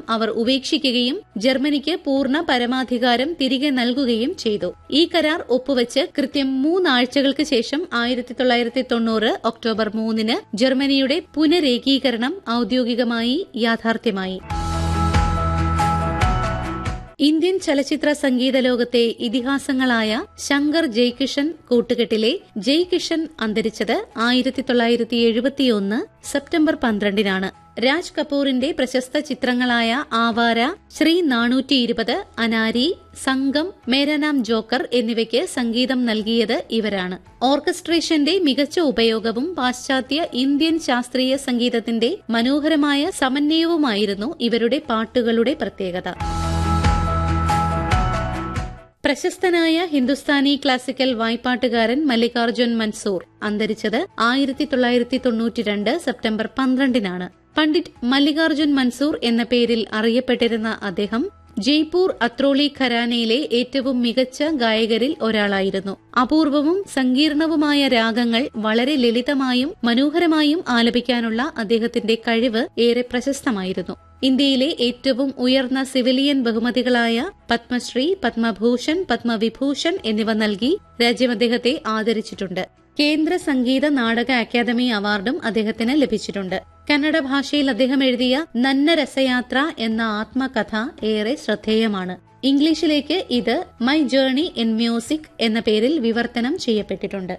അവർ ഉപേക്ഷിക്കുകയും ജർമ്മനിക്ക് പൂർണ്ണ പരമാധികാരം തിരികെ നൽകുകയും ചെയ്തു ഈ കരാർ ഒപ്പുവെച്ച് കൃത്യം മൂന്നാഴ്ചകൾക്ക് ശേഷം ആയിരത്തി തൊള്ളായിരത്തി തൊണ്ണൂറ് ഒക്ടോബർ മൂന്നിന് ജർമ്മനിയുടെ പുനരേകീകരണം ഔദ്യോഗികമായി യാഥാർത്ഥ്യമായി ഇന്ത്യൻ ചലച്ചിത്ര സംഗീത ലോകത്തെ ഇതിഹാസങ്ങളായ ശങ്കർ ജയ്കിഷൻ കൂട്ടുകെട്ടിലെ ജയ്കിഷൻ അന്തരിച്ചത് ആയിരത്തി തൊള്ളായിരത്തി എഴുപത്തിയൊന്ന് സെപ്റ്റംബർ പന്ത്രണ്ടിനാണ് രാജ് കപൂറിന്റെ പ്രശസ്ത ചിത്രങ്ങളായ ആവാര ശ്രീ നാനൂറ്റി ഇരുപത് അനാരി സംഗം മേരനാം ജോക്കർ എന്നിവയ്ക്ക് സംഗീതം നൽകിയത് ഇവരാണ് ഓർക്കസ്ട്രേഷന്റെ മികച്ച ഉപയോഗവും പാശ്ചാത്യ ഇന്ത്യൻ ശാസ്ത്രീയ സംഗീതത്തിന്റെ മനോഹരമായ സമന്വയവുമായിരുന്നു ഇവരുടെ പാട്ടുകളുടെ പ്രത്യേകത പ്രശസ്തനായ ഹിന്ദുസ്ഥാനി ക്ലാസിക്കൽ വായ്പാട്ടുകാരൻ മല്ലികാർജുൻ മൻസൂർ അന്തരിച്ചത് ആയിരത്തി തൊള്ളായിരത്തി തൊണ്ണൂറ്റിരണ്ട് സെപ്റ്റംബർ പന്ത്രണ്ടിനാണ് പണ്ഡിറ്റ് മല്ലികാർജുൻ മൻസൂർ എന്ന പേരിൽ അറിയപ്പെട്ടിരുന്ന അദ്ദേഹം ജയ്പൂർ അത്രോളി ഖരാനയിലെ ഏറ്റവും മികച്ച ഗായകരിൽ ഒരാളായിരുന്നു അപൂർവവും സങ്കീർണവുമായ രാഗങ്ങൾ വളരെ ലളിതമായും മനോഹരമായും ആലപിക്കാനുള്ള അദ്ദേഹത്തിന്റെ കഴിവ് ഏറെ പ്രശസ്തമായിരുന്നു ഇന്ത്യയിലെ ഏറ്റവും ഉയർന്ന സിവിലിയൻ ബഹുമതികളായ പത്മശ്രീ പത്മഭൂഷൺ പത്മവിഭൂഷൺ എന്നിവ നൽകി രാജ്യം അദ്ദേഹത്തെ ആദരിച്ചിട്ടുണ്ട് കേന്ദ്ര സംഗീത നാടക അക്കാദമി അവാർഡും അദ്ദേഹത്തിന് ലഭിച്ചിട്ടുണ്ട് കന്നഡ ഭാഷയിൽ അദ്ദേഹം എഴുതിയ നന്ന രസയാത്ര എന്ന ആത്മകഥ ഏറെ ശ്രദ്ധേയമാണ് ഇംഗ്ലീഷിലേക്ക് ഇത് മൈ ജേർണി ഇൻ മ്യൂസിക് എന്ന പേരിൽ വിവർത്തനം ചെയ്യപ്പെട്ടിട്ടുണ്ട്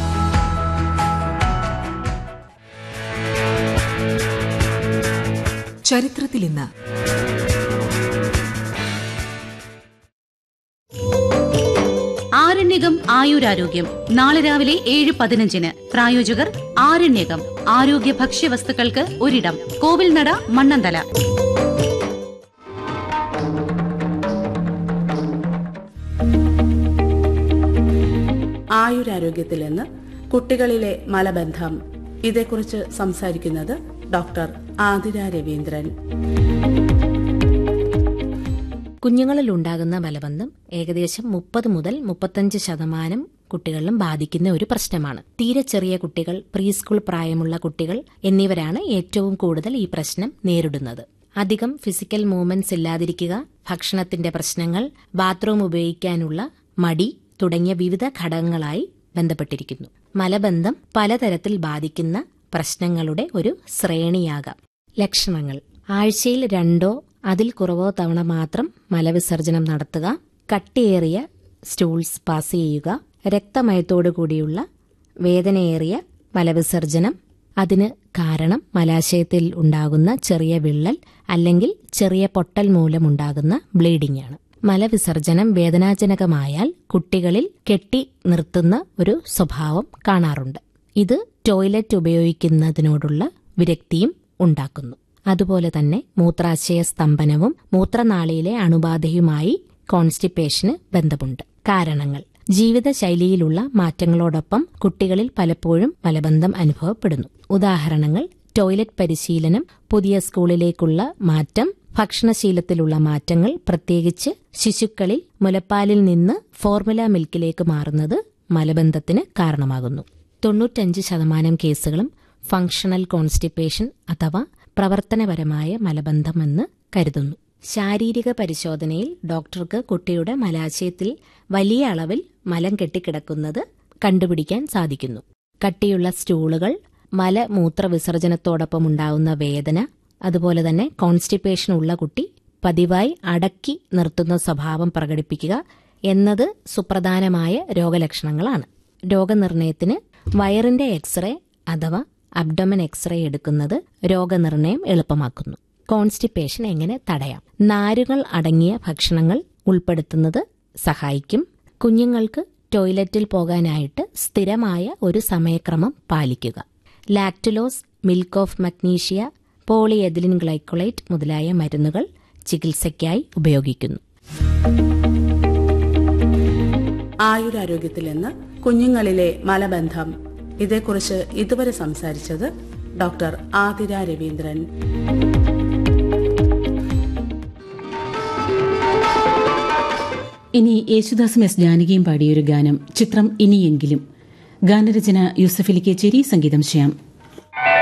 ചരിത്രത്തിൽ ഇന്ന് ആരണ്യകം ആയുരാരോഗ്യം നാളെ രാവിലെ ഏഴ് പതിനഞ്ചിന് പ്രായോജകർ ആരണ്യകം ആരോഗ്യ ഭക്ഷ്യവസ്തുക്കൾക്ക് ഒരിടം കോവിൽനട മണ്ണന്തല ആയുരാരോഗ്യത്തിൽ നിന്ന് കുട്ടികളിലെ മലബന്ധം ഇതേക്കുറിച്ച് സംസാരിക്കുന്നത് ഡോക്ടർ ആതിര രവീന്ദ്രൻ കുഞ്ഞുങ്ങളിൽ ഉണ്ടാകുന്ന മലബന്ധം ഏകദേശം മുപ്പത് മുതൽ മുപ്പത്തഞ്ച് ശതമാനം കുട്ടികളിലും ബാധിക്കുന്ന ഒരു പ്രശ്നമാണ് തീരെ ചെറിയ കുട്ടികൾ പ്രീ സ്കൂൾ പ്രായമുള്ള കുട്ടികൾ എന്നിവരാണ് ഏറ്റവും കൂടുതൽ ഈ പ്രശ്നം നേരിടുന്നത് അധികം ഫിസിക്കൽ മൂവ്മെന്റ്സ് ഇല്ലാതിരിക്കുക ഭക്ഷണത്തിന്റെ പ്രശ്നങ്ങൾ ബാത്റൂം ഉപയോഗിക്കാനുള്ള മടി തുടങ്ങിയ വിവിധ ഘടകങ്ങളായി ബന്ധപ്പെട്ടിരിക്കുന്നു മലബന്ധം പലതരത്തിൽ ബാധിക്കുന്ന പ്രശ്നങ്ങളുടെ ഒരു ശ്രേണിയാകാം ലക്ഷണങ്ങൾ ആഴ്ചയിൽ രണ്ടോ അതിൽ കുറവോ തവണ മാത്രം മലവിസർജനം നടത്തുക കട്ടിയേറിയ സ്റ്റൂൾസ് പാസ് ചെയ്യുക രക്തമയത്തോടു കൂടിയുള്ള വേദനയേറിയ മലവിസർജനം അതിന് കാരണം മലാശയത്തിൽ ഉണ്ടാകുന്ന ചെറിയ വിള്ളൽ അല്ലെങ്കിൽ ചെറിയ പൊട്ടൽ മൂലമുണ്ടാകുന്ന ബ്ലീഡിംഗ് ആണ് മലവിസർജനം വേദനാജനകമായാൽ കുട്ടികളിൽ കെട്ടി നിർത്തുന്ന ഒരു സ്വഭാവം കാണാറുണ്ട് ഇത് ടോയ്ലറ്റ് ഉപയോഗിക്കുന്നതിനോടുള്ള വിരക്തിയും ഉണ്ടാക്കുന്നു അതുപോലെ തന്നെ മൂത്രാശയ സ്തംഭനവും മൂത്രനാളിയിലെ അണുബാധയുമായി കോൺസ്റ്റിപ്പേഷന് ബന്ധമുണ്ട് കാരണങ്ങൾ ജീവിതശൈലിയിലുള്ള മാറ്റങ്ങളോടൊപ്പം കുട്ടികളിൽ പലപ്പോഴും മലബന്ധം അനുഭവപ്പെടുന്നു ഉദാഹരണങ്ങൾ ടോയ്ലറ്റ് പരിശീലനം പുതിയ സ്കൂളിലേക്കുള്ള മാറ്റം ഭക്ഷണശീലത്തിലുള്ള മാറ്റങ്ങൾ പ്രത്യേകിച്ച് ശിശുക്കളിൽ മുലപ്പാലിൽ നിന്ന് ഫോർമുല മിൽക്കിലേക്ക് മാറുന്നത് മലബന്ധത്തിന് കാരണമാകുന്നു തൊണ്ണൂറ്റഞ്ച് ശതമാനം കേസുകളും ഫങ്ഷണൽ കോൺസ്റ്റിപ്പേഷൻ അഥവാ പ്രവർത്തനപരമായ മലബന്ധമെന്ന് കരുതുന്നു ശാരീരിക പരിശോധനയിൽ ഡോക്ടർക്ക് കുട്ടിയുടെ മലാശയത്തിൽ വലിയ അളവിൽ മലം കെട്ടിക്കിടക്കുന്നത് കണ്ടുപിടിക്കാൻ സാധിക്കുന്നു കട്ടിയുള്ള സ്റ്റൂളുകൾ മലമൂത്ര വിസർജനത്തോടൊപ്പം ഉണ്ടാവുന്ന വേദന അതുപോലെ തന്നെ കോൺസ്റ്റിപ്പേഷൻ ഉള്ള കുട്ടി പതിവായി അടക്കി നിർത്തുന്ന സ്വഭാവം പ്രകടിപ്പിക്കുക എന്നത് സുപ്രധാനമായ രോഗലക്ഷണങ്ങളാണ് രോഗനിർണയത്തിന് വയറിന്റെ എക്സ്റേ അഥവാ അബ്ഡമൻ എക്സ്റേ എടുക്കുന്നത് രോഗനിർണയം എളുപ്പമാക്കുന്നു കോൺസ്റ്റിപ്പേഷൻ എങ്ങനെ തടയാം നാരുകൾ അടങ്ങിയ ഭക്ഷണങ്ങൾ ഉൾപ്പെടുത്തുന്നത് സഹായിക്കും കുഞ്ഞുങ്ങൾക്ക് ടോയ്ലറ്റിൽ പോകാനായിട്ട് സ്ഥിരമായ ഒരു സമയക്രമം പാലിക്കുക lactulose milk of magnesia polyethylene ഗ്ലൈക്കോളൈറ്റ് മുതലായ മരുന്നുകൾ ചികിത്സയ്ക്കായി ഉപയോഗിക്കുന്നു ആയുരാരോഗ്യത്തിൽ നിന്ന് കുഞ്ഞുങ്ങളിലെ മലബന്ധം ഇതേക്കുറിച്ച് ഇതുവരെ സംസാരിച്ചത് ഡോക്ടർ ആതിര രവീന്ദ്രൻ ഇനി യേശുദാസും എസ് ജാനകിയും പാടിയൊരു ഗാനം ചിത്രം ഇനിയെങ്കിലും ഗാനരചന യൂസഫലി കേച്ചേരി സംഗീതം ശ്യാം